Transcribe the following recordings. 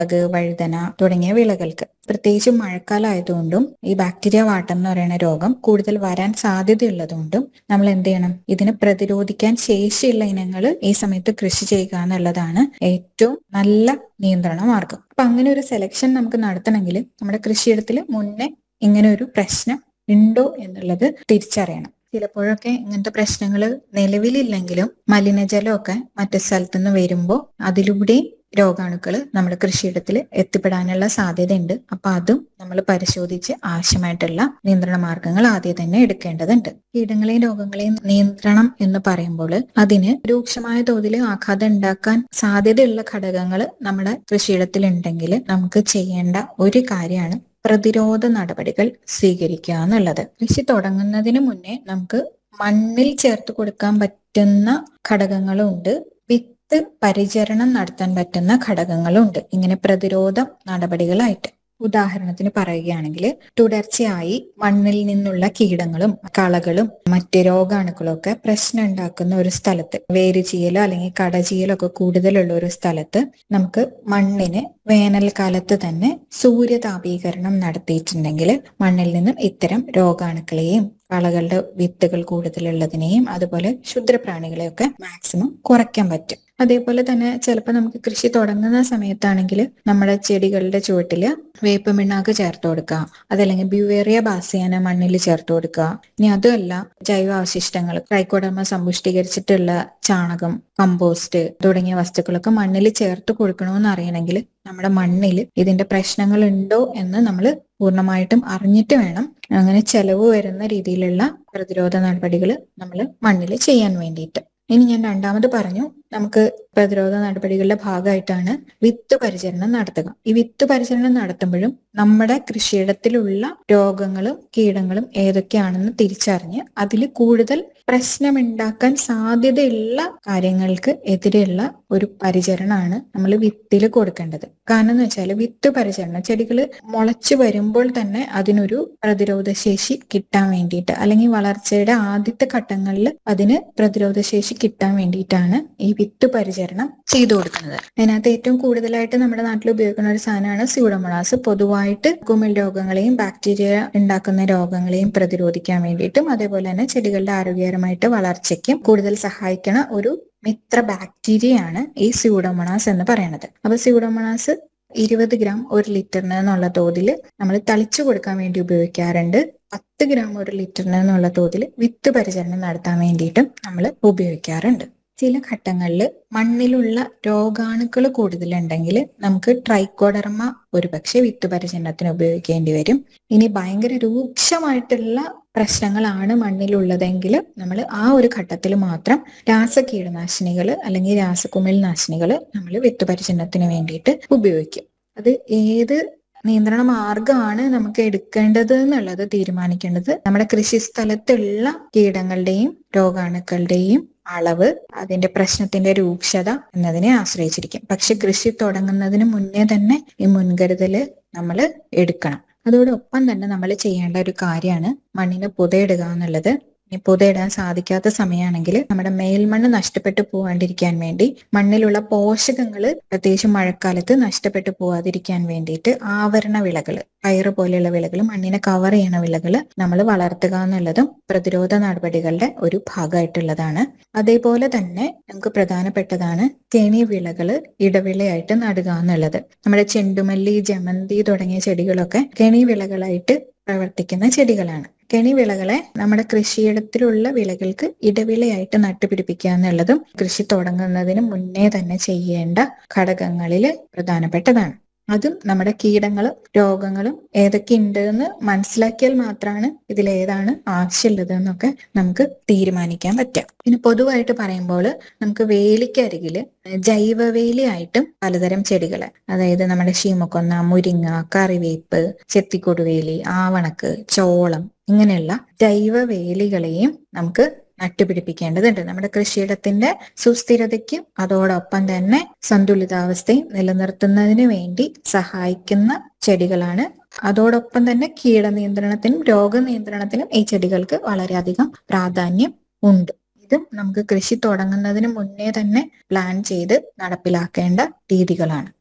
മുളക് വഴുതന തുടങ്ങിയ വിളകൾക്ക് പ്രത്യേകിച്ച് മഴക്കാലമായതുകൊണ്ടും ഈ ബാക്ടീരിയ വാട്ടം എന്ന് പറയുന്ന രോഗം കൂടുതൽ വരാൻ സാധ്യതയുള്ളതുകൊണ്ടും നമ്മൾ എന്ത് ചെയ്യണം ഇതിനെ പ്രതിരോധിക്കാൻ ശേഷിയുള്ള ഇനങ്ങൾ ഈ സമയത്ത് കൃഷി ചെയ്യുക എന്നുള്ളതാണ് ഏറ്റവും നല്ല നിയന്ത്രണ മാർഗം അപ്പൊ അങ്ങനെ ഒരു സെലക്ഷൻ നമുക്ക് നടത്തണമെങ്കിൽ നമ്മുടെ കൃഷിയിടത്തിൽ മുന്നേ ഇങ്ങനെ ഒരു പ്രശ്നം ഉണ്ടോ എന്നുള്ളത് തിരിച്ചറിയണം ചിലപ്പോഴൊക്കെ ഇങ്ങനത്തെ പ്രശ്നങ്ങൾ നിലവിലില്ലെങ്കിലും മലിനജലമൊക്കെ മറ്റു സ്ഥലത്തു നിന്ന് വരുമ്പോൾ അതിലൂടെയും രോഗാണുക്കൾ നമ്മുടെ കൃഷിയിടത്തിൽ എത്തിപ്പെടാനുള്ള സാധ്യതയുണ്ട് അപ്പൊ അതും നമ്മൾ പരിശോധിച്ച് ആവശ്യമായിട്ടുള്ള നിയന്ത്രണ മാർഗങ്ങൾ ആദ്യം തന്നെ എടുക്കേണ്ടതുണ്ട് കീടങ്ങളെയും രോഗങ്ങളെയും നിയന്ത്രണം എന്ന് പറയുമ്പോൾ അതിന് രൂക്ഷമായ തോതിൽ ആഘാതം ഉണ്ടാക്കാൻ സാധ്യതയുള്ള ഘടകങ്ങൾ നമ്മുടെ കൃഷിയിടത്തിൽ ഉണ്ടെങ്കിൽ നമുക്ക് ചെയ്യേണ്ട ഒരു കാര്യമാണ് പ്രതിരോധ നടപടികൾ സ്വീകരിക്കുക എന്നുള്ളത് കൃഷി തുടങ്ങുന്നതിന് മുന്നേ നമുക്ക് മണ്ണിൽ ചേർത്ത് കൊടുക്കാൻ പറ്റുന്ന ഘടകങ്ങളുണ്ട് വിത്ത് പരിചരണം നടത്താൻ പറ്റുന്ന ഘടകങ്ങളുണ്ട് ഇങ്ങനെ പ്രതിരോധ നടപടികളായിട്ട് ഉദാഹരണത്തിന് പറയുകയാണെങ്കിൽ തുടർച്ചയായി മണ്ണിൽ നിന്നുള്ള കീടങ്ങളും കളകളും മറ്റ് രോഗാണുക്കളും ഒക്കെ പ്രശ്നം ഉണ്ടാക്കുന്ന ഒരു സ്ഥലത്ത് വേരുചീയലോ അല്ലെങ്കിൽ കടചീയലോ ഒക്കെ കൂടുതലുള്ള ഒരു സ്ഥലത്ത് നമുക്ക് മണ്ണിന് വേനൽക്കാലത്ത് തന്നെ സൂര്യതാപീകരണം നടത്തിയിട്ടുണ്ടെങ്കിൽ മണ്ണിൽ നിന്നും ഇത്തരം രോഗാണുക്കളെയും കളകളുടെ വിത്തുകൾ കൂടുതലുള്ളതിനെയും അതുപോലെ ക്ഷുദ്രപ്രാണികളെയൊക്കെ മാക്സിമം കുറയ്ക്കാൻ പറ്റും അതേപോലെ തന്നെ ചിലപ്പോൾ നമുക്ക് കൃഷി തുടങ്ങുന്ന സമയത്താണെങ്കിൽ നമ്മുടെ ചെടികളുടെ ചുവട്ടില് വേപ്പ് മിണ്ണാക്ക് ചേർത്ത് കൊടുക്കുക അതല്ലെങ്കിൽ ബ്യൂവേറിയ ബാസിയാന മണ്ണിൽ ചേർത്ത് കൊടുക്കുക ഇനി അതുമല്ല ജൈവാവശിഷ്ടങ്ങൾ ട്രൈക്കോഡർമ സമ്പുഷ്ടീകരിച്ചിട്ടുള്ള ചാണകം കമ്പോസ്റ്റ് തുടങ്ങിയ വസ്തുക്കളൊക്കെ മണ്ണിൽ ചേർത്ത് കൊടുക്കണമെന്ന് അറിയണമെങ്കിൽ നമ്മുടെ മണ്ണിൽ ഇതിന്റെ പ്രശ്നങ്ങൾ ഉണ്ടോ എന്ന് നമ്മൾ പൂർണ്ണമായിട്ടും അറിഞ്ഞിട്ട് വേണം അങ്ങനെ ചെലവ് വരുന്ന രീതിയിലുള്ള പ്രതിരോധ നടപടികൾ നമ്മൾ മണ്ണിൽ ചെയ്യാൻ വേണ്ടിയിട്ട് ഇനി ഞാൻ രണ്ടാമത് പറഞ്ഞു നമുക്ക് പ്രതിരോധ നടപടികളുടെ ഭാഗമായിട്ടാണ് വിത്ത് പരിചരണം നടത്തുക ഈ വിത്ത് പരിചരണം നടത്തുമ്പോഴും നമ്മുടെ കൃഷിയിടത്തിലുള്ള രോഗങ്ങളും കീടങ്ങളും ഏതൊക്കെയാണെന്ന് തിരിച്ചറിഞ്ഞ് അതിൽ കൂടുതൽ പ്രശ്നമുണ്ടാക്കാൻ സാധ്യതയുള്ള കാര്യങ്ങൾക്ക് എതിരെയുള്ള ഒരു പരിചരണമാണ് നമ്മൾ വിത്തിൽ കൊടുക്കേണ്ടത് കാരണം എന്ന് വെച്ചാൽ വിത്ത് പരിചരണം ചെടികൾ മുളച്ചു വരുമ്പോൾ തന്നെ അതിനൊരു പ്രതിരോധ ശേഷി കിട്ടാൻ വേണ്ടിയിട്ട് അല്ലെങ്കിൽ വളർച്ചയുടെ ആദ്യത്തെ ഘട്ടങ്ങളിൽ അതിന് പ്രതിരോധ ശേഷി കിട്ടാൻ വേണ്ടിയിട്ടാണ് ഈ വിത്ത് പരിചരണം ചെയ്തു കൊടുക്കുന്നത് അതിനകത്ത് ഏറ്റവും കൂടുതലായിട്ട് നമ്മുടെ നാട്ടിൽ ഉപയോഗിക്കുന്ന ഒരു സാധനമാണ് സ്യൂഡോമോണാസ് പൊതുവായിട്ട് കുമിൾ രോഗങ്ങളെയും ബാക്ടീരിയ ഉണ്ടാക്കുന്ന രോഗങ്ങളെയും പ്രതിരോധിക്കാൻ വേണ്ടിയിട്ടും അതേപോലെ തന്നെ ചെടികളുടെ ആരോഗ്യകരമായിട്ട് വളർച്ചയ്ക്കും കൂടുതൽ സഹായിക്കണ ഒരു മിത്ര ബാക്ടീരിയയാണ് ഈ സ്യൂഡോമോണാസ് എന്ന് പറയുന്നത് അപ്പൊ സ്യൂഡോമോണാസ് ഇരുപത് ഗ്രാം ഒരു ലിറ്ററിന് എന്നുള്ള തോതിൽ നമ്മൾ തളിച്ചു കൊടുക്കാൻ വേണ്ടി ഉപയോഗിക്കാറുണ്ട് പത്ത് ഗ്രാം ഒരു ലിറ്ററിന് എന്നുള്ള തോതിൽ വിത്ത് പരിചരണം നടത്താൻ വേണ്ടിയിട്ടും നമ്മൾ ഉപയോഗിക്കാറുണ്ട് ചില ഘട്ടങ്ങളിൽ മണ്ണിലുള്ള രോഗാണുക്കൾ കൂടുതലുണ്ടെങ്കിൽ നമുക്ക് ട്രൈക്കോഡർമ ഒരുപക്ഷെ വിത്ത് പരിചരണത്തിന് ഉപയോഗിക്കേണ്ടി വരും ഇനി ഭയങ്കര രൂക്ഷമായിട്ടുള്ള പ്രശ്നങ്ങളാണ് മണ്ണിലുള്ളതെങ്കിൽ നമ്മൾ ആ ഒരു ഘട്ടത്തിൽ മാത്രം രാസകീടനാശിനികൾ അല്ലെങ്കിൽ രാസകുമിൾ നാശിനികൾ നമ്മൾ വിത്ത് പരിചരണത്തിന് വേണ്ടിയിട്ട് ഉപയോഗിക്കും അത് ഏത് നിയന്ത്രണ മാർഗമാണ് നമുക്ക് എടുക്കേണ്ടത് എന്നുള്ളത് തീരുമാനിക്കേണ്ടത് നമ്മുടെ കൃഷി സ്ഥലത്തുള്ള കീടങ്ങളുടെയും രോഗാണുക്കളുടെയും അളവ് അതിന്റെ പ്രശ്നത്തിന്റെ രൂക്ഷത എന്നതിനെ ആശ്രയിച്ചിരിക്കും പക്ഷെ കൃഷി തുടങ്ങുന്നതിന് മുന്നേ തന്നെ ഈ മുൻകരുതല് നമ്മൾ എടുക്കണം അതോടൊപ്പം തന്നെ നമ്മൾ ചെയ്യേണ്ട ഒരു കാര്യമാണ് മണ്ണിന് പുതയിടുക എന്നുള്ളത് ഇനി പുതയിടാൻ സാധിക്കാത്ത സമയമാണെങ്കിൽ നമ്മുടെ മേൽമണ്ണ് നഷ്ടപ്പെട്ടു പോകാണ്ടിരിക്കാൻ വേണ്ടി മണ്ണിലുള്ള പോഷകങ്ങൾ പ്രത്യേകിച്ച് മഴക്കാലത്ത് നഷ്ടപ്പെട്ടു പോവാതിരിക്കാൻ വേണ്ടിയിട്ട് ആവരണ വിളകൾ പയറ് പോലെയുള്ള വിളകൾ മണ്ണിനെ കവർ ചെയ്യണ വിളകൾ നമ്മൾ വളർത്തുക എന്നുള്ളതും പ്രതിരോധ നടപടികളുടെ ഒരു ഭാഗമായിട്ടുള്ളതാണ് അതേപോലെ തന്നെ നമുക്ക് പ്രധാനപ്പെട്ടതാണ് കെണി വിളകൾ ഇടവിളയായിട്ട് നടുക എന്നുള്ളത് നമ്മുടെ ചെണ്ടുമല്ലി ജമന്തി തുടങ്ങിയ ചെടികളൊക്കെ കെണി വിളകളായിട്ട് പ്രവർത്തിക്കുന്ന ചെടികളാണ് കെണി വിളകളെ നമ്മുടെ കൃഷിയിടത്തിലുള്ള വിളകൾക്ക് ഇടവിളയായിട്ട് നട്ടുപിടിപ്പിക്കുക എന്നുള്ളതും കൃഷി തുടങ്ങുന്നതിന് മുന്നേ തന്നെ ചെയ്യേണ്ട ഘടകങ്ങളിൽ പ്രധാനപ്പെട്ടതാണ് അതും നമ്മുടെ കീടങ്ങളും രോഗങ്ങളും ഏതൊക്കെ ഉണ്ട് എന്ന് മനസ്സിലാക്കിയാൽ മാത്രമാണ് ഇതിൽ ഏതാണ് ആവശ്യമുള്ളത് എന്നൊക്കെ നമുക്ക് തീരുമാനിക്കാൻ പറ്റുക പിന്നെ പൊതുവായിട്ട് പറയുമ്പോൾ നമുക്ക് വേലിക്കരികിൽ ജൈവവേലിയായിട്ടും പലതരം ചെടികൾ അതായത് നമ്മുടെ ശീമക്കൊന്ന മുരിങ്ങ കറിവേപ്പ് ചെത്തിക്കൊടുവേലി ആവണക്ക് ചോളം ഇങ്ങനെയുള്ള ജൈവവേലികളെയും നമുക്ക് നട്ടുപിടിപ്പിക്കേണ്ടതുണ്ട് നമ്മുടെ കൃഷിയിടത്തിന്റെ സുസ്ഥിരതയ്ക്കും അതോടൊപ്പം തന്നെ സന്തുലിതാവസ്ഥയും നിലനിർത്തുന്നതിന് വേണ്ടി സഹായിക്കുന്ന ചെടികളാണ് അതോടൊപ്പം തന്നെ കീടനിയന്ത്രണത്തിനും രോഗനിയന്ത്രണത്തിനും ഈ ചെടികൾക്ക് വളരെയധികം പ്രാധാന്യം ഉണ്ട് ഇതും നമുക്ക് കൃഷി തുടങ്ങുന്നതിന് മുന്നേ തന്നെ പ്ലാൻ ചെയ്ത് നടപ്പിലാക്കേണ്ട രീതികളാണ്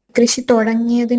കൃഷി തുടങ്ങിയതിന്